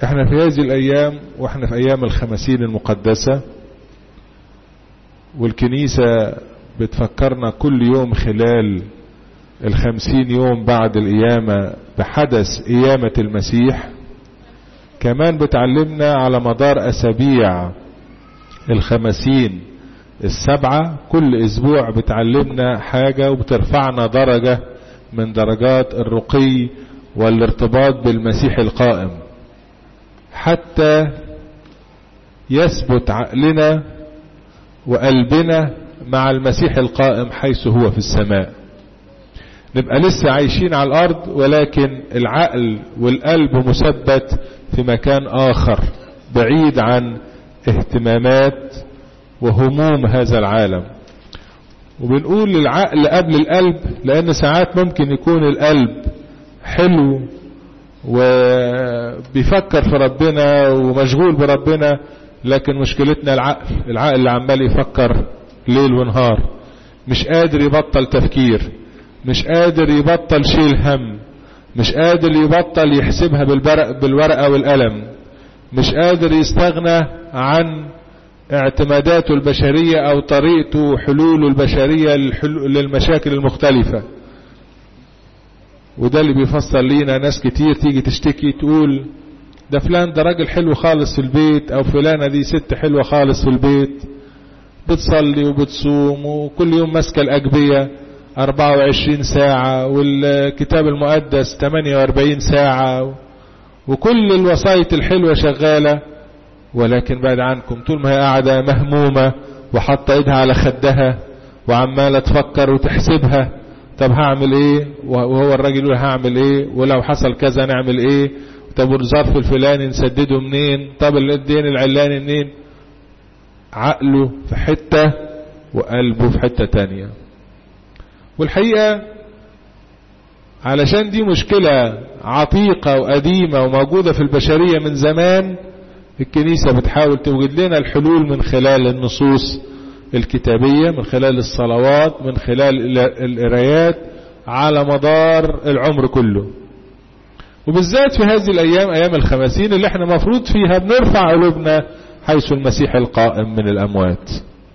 احنا في هذه الايام واحنا في ايام الخمسين المقدسة والكنيسة بتفكرنا كل يوم خلال الخمسين يوم بعد القيامة بحدث قيامة المسيح كمان بتعلمنا على مدار أسابيع الخمسين السبعة كل أسبوع بتعلمنا حاجة وبترفعنا درجة من درجات الرقي والارتباط بالمسيح القائم حتى يثبت عقلنا وقلبنا مع المسيح القائم حيث هو في السماء نبقى لسه عايشين على الأرض ولكن العقل والقلب مثبت في مكان آخر بعيد عن اهتمامات وهموم هذا العالم وبنقول للعقل قبل القلب لأن ساعات ممكن يكون القلب حلو وبيفكر في ربنا ومشغول بربنا لكن مشكلتنا العقل العقل اللي عمال يفكر ليل ونهار مش قادر يبطل تفكير مش قادر يبطل شيل هم مش قادر يبطل يحسبها بالبرق بالورقة والقلم مش قادر يستغنى عن اعتماداته البشرية او طريقته وحلوله البشرية للمشاكل المختلفة وده اللي بيفسر لينا ناس كتير تيجي تشتكي تقول ده فلان ده راجل حلو خالص في البيت او فلانة دي ست حلوة خالص في البيت بتصلي وبتصوم وكل يوم ماسكة الأجبية 24 ساعة والكتاب المقدس 48 ساعة وكل الوسائط الحلوة شغالة ولكن بعد عنكم طول ما هي قاعدة مهمومة وحاطة ايدها على خدها وعمالة تفكر وتحسبها طب هعمل ايه وهو الراجل يقول هعمل ايه ولو حصل كذا نعمل ايه طب والظرف الفلاني نسدده منين طب الدين العلاني منين عقله في حتة وقلبه في حتة تانية والحقيقة علشان دي مشكلة عتيقة وقديمة وموجودة في البشرية من زمان الكنيسة بتحاول توجد لنا الحلول من خلال النصوص الكتابية من خلال الصلوات من خلال القرايات على مدار العمر كله وبالذات في هذه الأيام أيام الخمسين اللي احنا مفروض فيها بنرفع قلوبنا حيث المسيح القائم من الأموات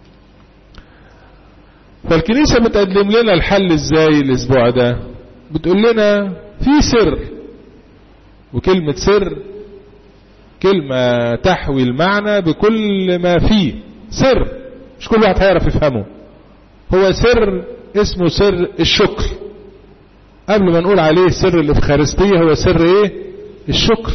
فالكنيسة بتقدم لنا الحل ازاي الاسبوع ده بتقول لنا في سر وكلمة سر كلمة تحوي المعنى بكل ما فيه سر مش كل واحد هيعرف يفهمه هو سر اسمه سر الشكر قبل ما نقول عليه سر الافخارستية هو سر ايه الشكر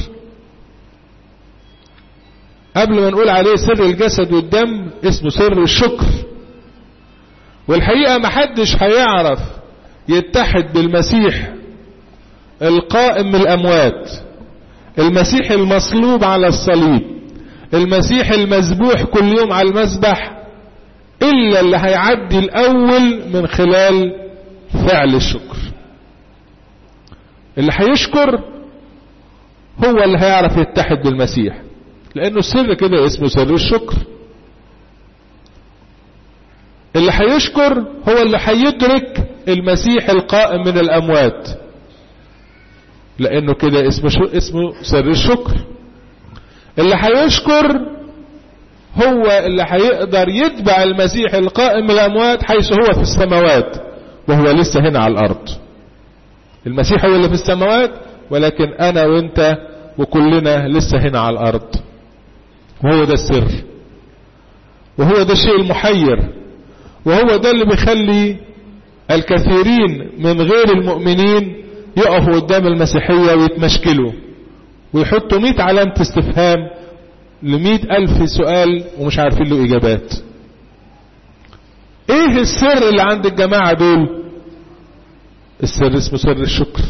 قبل ما نقول عليه سر الجسد والدم اسمه سر الشكر والحقيقة محدش هيعرف يتحد بالمسيح القائم من الأموات المسيح المصلوب على الصليب المسيح المذبوح كل يوم على المذبح إلا اللي هيعدي الأول من خلال فعل الشكر اللي هيشكر هو اللي هيعرف يتحد بالمسيح لأنه السر كده اسمه سر الشكر اللي هيشكر هو اللي هيدرك المسيح القائم من الأموات لأنه كده اسمه شو اسمه سر الشكر اللي هيشكر هو اللي هيقدر يتبع المسيح القائم من الأموات حيث هو في السماوات وهو لسه هنا على الأرض المسيح هو اللي في السماوات ولكن أنا وأنت وكلنا لسه هنا على الأرض وهو ده السر وهو ده الشيء المحير وهو ده اللي بيخلي الكثيرين من غير المؤمنين يقفوا قدام المسيحية ويتمشكلوا ويحطوا مئة علامة استفهام لمئة ألف سؤال ومش عارفين له إجابات إيه السر اللي عند الجماعة دول السر اسمه سر الشكر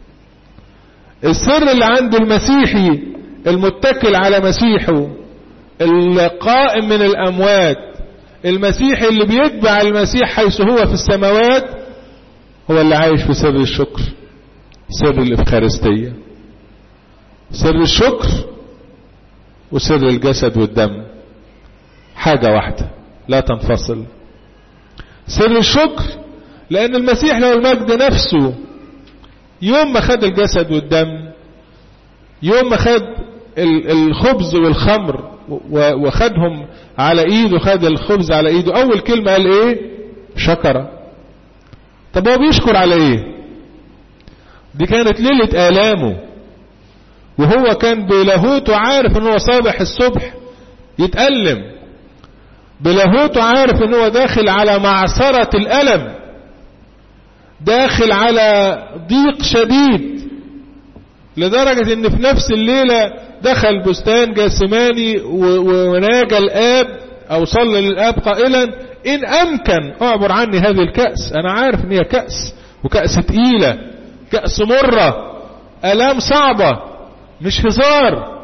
السر اللي عند المسيحي المتكل على مسيحه القائم من الأموات المسيحي اللي بيتبع المسيح حيث هو في السماوات هو اللي عايش في سر الشكر سر الإفخارستية سر الشكر وسر الجسد والدم حاجة واحدة لا تنفصل سر الشكر لأن المسيح له المجد نفسه يوم ما خد الجسد والدم يوم ما خد الخبز والخمر وخدهم على ايده خد الخبز على ايده اول كلمة قال ايه شكر طب هو بيشكر على ايه دي كانت ليلة آلامه وهو كان بلاهوته عارف ان هو صابح الصبح يتألم بلاهوته عارف ان هو داخل على معصرة الألم داخل على ضيق شديد لدرجة ان في نفس الليلة دخل بستان جاسماني وناجى الآب او صلى للآب قائلا ان امكن اعبر عني هذه الكأس انا عارف ان هي كأس وكأس تقيلة كأس مرة الام صعبة مش هزار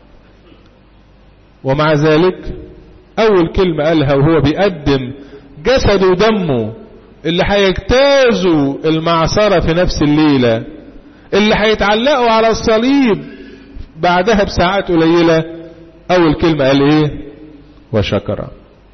ومع ذلك اول كلمة قالها وهو بيقدم جسده ودمه اللي هيجتازوا المعصرة في نفس الليلة اللي هيتعلقوا على الصليب بعدها بساعات قليلة اول كلمة قال ايه وشكر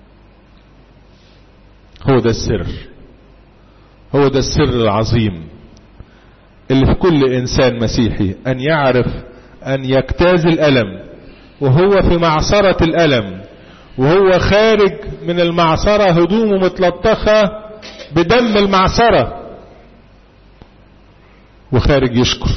هو ده السر هو ده السر العظيم اللي في كل انسان مسيحي ان يعرف ان يجتاز الالم وهو في معصرة الالم وهو خارج من المعصرة هدومه متلطخة بدم المعصرة وخارج يشكر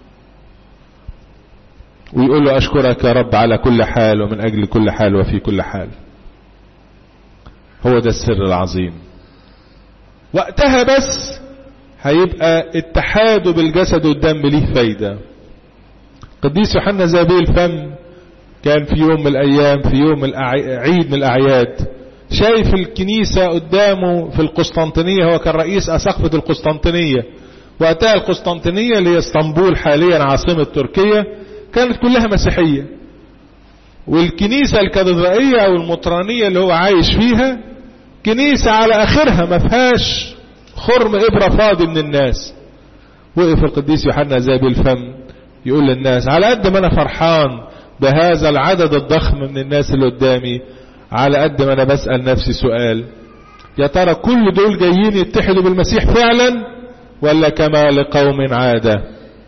ويقول له أشكرك يا رب على كل حال ومن أجل كل حال وفي كل حال هو ده السر العظيم وقتها بس هيبقى اتحاده بالجسد والدم ليه فايدة قديس يوحنا زابيل الفم كان في يوم من الأيام في يوم عيد من الأعياد شايف الكنيسة قدامه في القسطنطينية هو كان رئيس أسقفة القسطنطينية وقتها القسطنطينية اللي هي اسطنبول حاليا عاصمة تركيا كانت كلها مسيحية والكنيسة الكاتدرائية أو المطرانية اللي هو عايش فيها كنيسة على آخرها ما فيهاش خرم إبرة فاضي من الناس وقف القديس يوحنا زابي الفم يقول للناس على قد ما أنا فرحان بهذا العدد الضخم من الناس اللي قدامي على قد ما أنا بسأل نفسي سؤال يا ترى كل دول جايين يتحدوا بالمسيح فعلا ولا كما لقوم عادة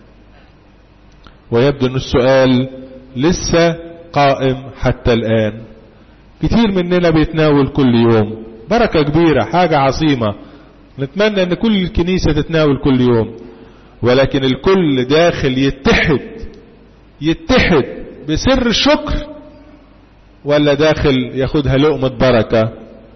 ويبدو أن السؤال لسه قائم حتى الآن كتير مننا بيتناول كل يوم بركة كبيرة حاجة عظيمة نتمنى ان كل الكنيسة تتناول كل يوم ولكن الكل داخل يتحد يتحد بسر الشكر ولا داخل ياخدها لقمة بركة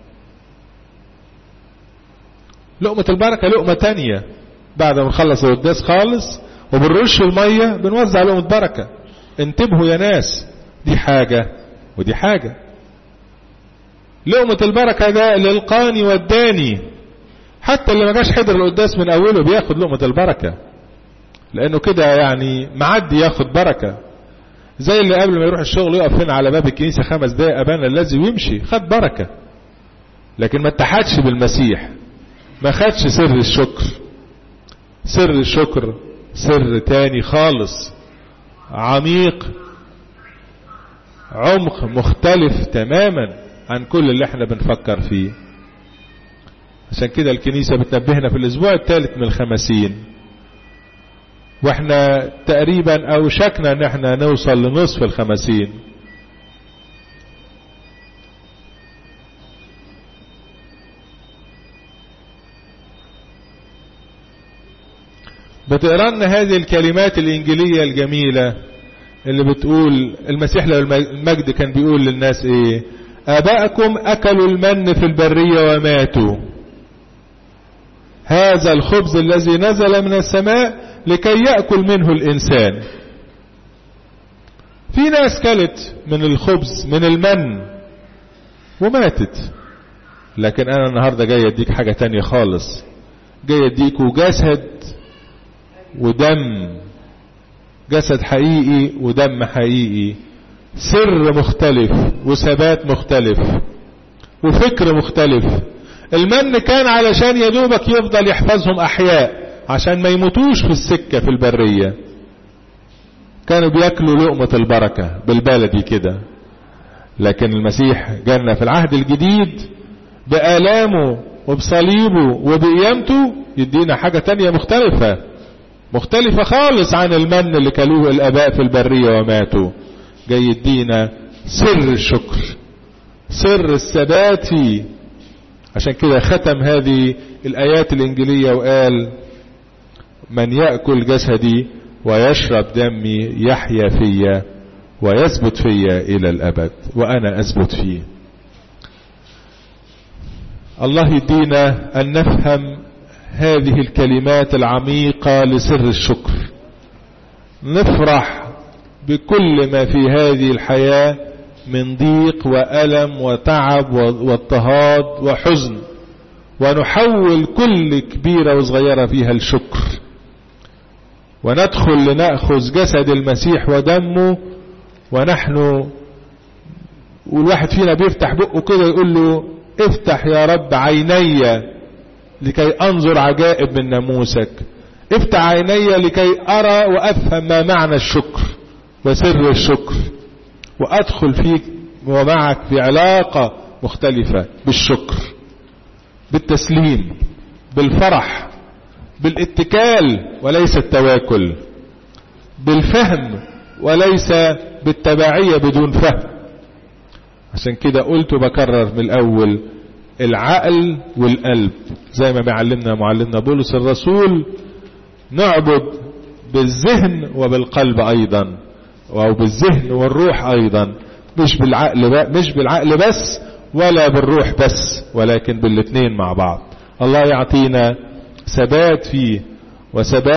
لقمة البركة لقمة تانية بعد ما نخلص القداس خالص وبنرش المية بنوزع لقمة بركة انتبهوا يا ناس دي حاجة ودي حاجة لقمة البركة ده للقاني والداني حتى اللي ما جاش حضر القداس من اوله بياخد لقمة البركة لانه كده يعني معدي ياخد بركة زي اللي قبل ما يروح الشغل يقف هنا على باب الكنيسة خمس دقايق ابانا الذي ويمشي خد بركة لكن ما اتحدش بالمسيح ما خدش سر الشكر سر الشكر سر تاني خالص عميق عمق مختلف تماما عن كل اللي احنا بنفكر فيه عشان كده الكنيسة بتنبهنا في الاسبوع الثالث من الخمسين واحنا تقريبا اوشكنا ان احنا نوصل لنصف الخمسين بتقرا لنا هذه الكلمات الانجيليه الجميله اللي بتقول المسيح له المجد كان بيقول للناس ايه اباءكم اكلوا المن في البريه وماتوا هذا الخبز الذي نزل من السماء لكي ياكل منه الانسان في ناس كلت من الخبز من المن وماتت لكن انا النهارده جاي اديك حاجه تانية خالص جاي اديكوا جسد ودم جسد حقيقي ودم حقيقي سر مختلف وثبات مختلف وفكر مختلف المن كان علشان يدوبك يفضل يحفظهم احياء عشان ما يموتوش في السكة في البرية كانوا بياكلوا لقمة البركة بالبلدي كده لكن المسيح جانا في العهد الجديد بآلامه وبصليبه وبقيامته يدينا حاجة تانية مختلفة مختلفة خالص عن المن اللي كلوه الاباء في البرية وماتوا جاي يدينا سر الشكر سر الثبات فيه عشان كده ختم هذه الآيات الإنجيلية وقال من يأكل جسدي ويشرب دمي يحيا فيا ويثبت فيا إلى الأبد وأنا أثبت فيه الله يدينا أن نفهم هذه الكلمات العميقة لسر الشكر نفرح بكل ما في هذه الحياة من ضيق وألم وتعب واضطهاد وحزن ونحول كل كبيرة وصغيرة فيها الشكر وندخل لنأخذ جسد المسيح ودمه ونحن والواحد فينا بيفتح بقه كده يقول له افتح يا رب عيني لكي انظر عجائب من ناموسك افتح عيني لكي ارى وافهم ما معنى الشكر وسر الشكر وادخل فيك ومعك في علاقة مختلفة بالشكر بالتسليم بالفرح بالاتكال وليس التواكل بالفهم وليس بالتبعية بدون فهم عشان كده قلت بكرر من الاول العقل والقلب زي ما بيعلمنا معلمنا بولس الرسول نعبد بالذهن وبالقلب ايضا او بالذهن والروح ايضا مش بالعقل مش بالعقل بس ولا بالروح بس ولكن بالاثنين مع بعض الله يعطينا ثبات فيه وثبات